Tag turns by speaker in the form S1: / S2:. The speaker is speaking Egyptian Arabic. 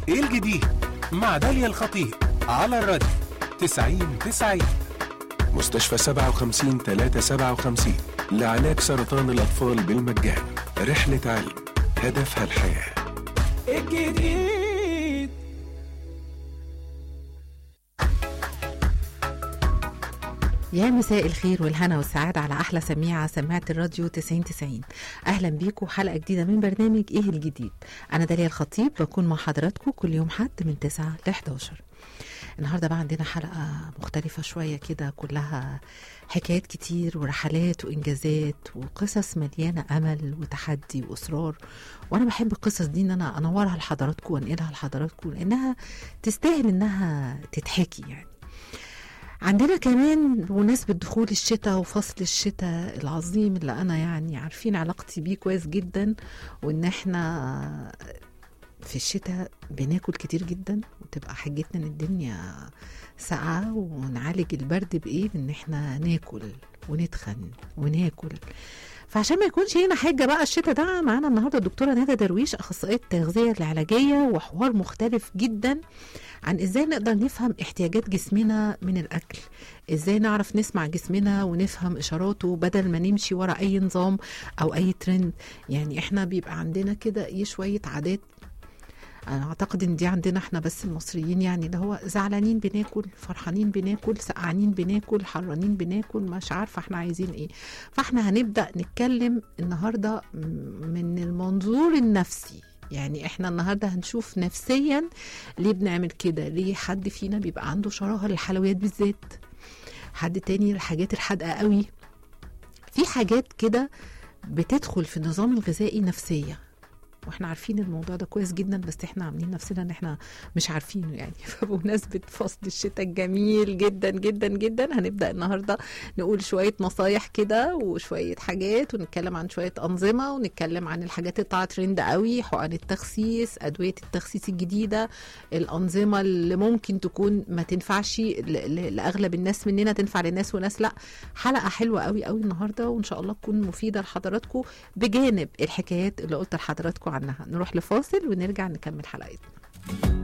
S1: ايه الجديد مع داليا الخطيب على الراديو 90 90 مستشفى 57 357 لعلاج سرطان الأطفال بالمجان رحلة علم هدفها الحياة
S2: الجديد
S3: يا مساء الخير والهنا والسعادة على أحلى سميعة سماعة الراديو 90 90 أهلا بيكم حلقة جديدة من برنامج إيه الجديد أنا داليا الخطيب بكون مع حضراتكم كل يوم حد من 9 ل 11 النهارده بقى عندنا حلقة مختلفة شوية كده كلها حكايات كتير ورحلات وإنجازات وقصص مليانة أمل وتحدي وإصرار وأنا بحب القصص دي إن أنا أنورها لحضراتكم وأنقلها لحضراتكم لأنها تستاهل إنها تتحكي يعني عندنا كمان بمناسبة دخول الشتاء وفصل الشتاء العظيم اللي أنا يعني عارفين علاقتي بيه كويس جدا وإن إحنا في الشتاء بناكل كتير جدا وتبقى حاجتنا ان الدنيا ساقعة ونعالج البرد بإيه إن إحنا ناكل ونتخن وناكل فعشان ما يكونش هنا حاجة بقى الشتاء ده معانا النهاردة الدكتورة ندى درويش أخصائية التغذية العلاجية وحوار مختلف جدا عن ازاي نقدر نفهم احتياجات جسمنا من الاكل ازاي نعرف نسمع جسمنا ونفهم اشاراته بدل ما نمشي ورا اي نظام او اي ترند يعني احنا بيبقى عندنا كده ايه شويه عادات انا اعتقد ان دي عندنا احنا بس المصريين يعني اللي هو زعلانين بناكل فرحانين بناكل سقعانين بناكل حرانين بناكل مش عارفه احنا عايزين ايه فاحنا هنبدا نتكلم النهارده من المنظور النفسي يعني احنا النهارده هنشوف نفسيا ليه بنعمل كده ليه حد فينا بيبقى عنده شراهه للحلويات بالذات حد تاني الحاجات الحادقه قوي في حاجات كده بتدخل في النظام الغذائي نفسيه واحنا عارفين الموضوع ده كويس جدا بس احنا عاملين نفسنا ان احنا مش عارفينه يعني فبمناسبه فصل الشتاء الجميل جدا جدا جدا هنبدا النهارده نقول شويه نصايح كده وشويه حاجات ونتكلم عن شويه انظمه ونتكلم عن الحاجات اللي طلعت ترند قوي حقن التخسيس ادويه التخسيس الجديده الانظمه اللي ممكن تكون ما تنفعش لاغلب الناس مننا تنفع لناس وناس لا حلقه حلوه قوي قوي النهارده وان شاء الله تكون مفيده لحضراتكم بجانب الحكايات اللي قلت لحضراتكم عنها نروح لفاصل ونرجع نكمل حلقتنا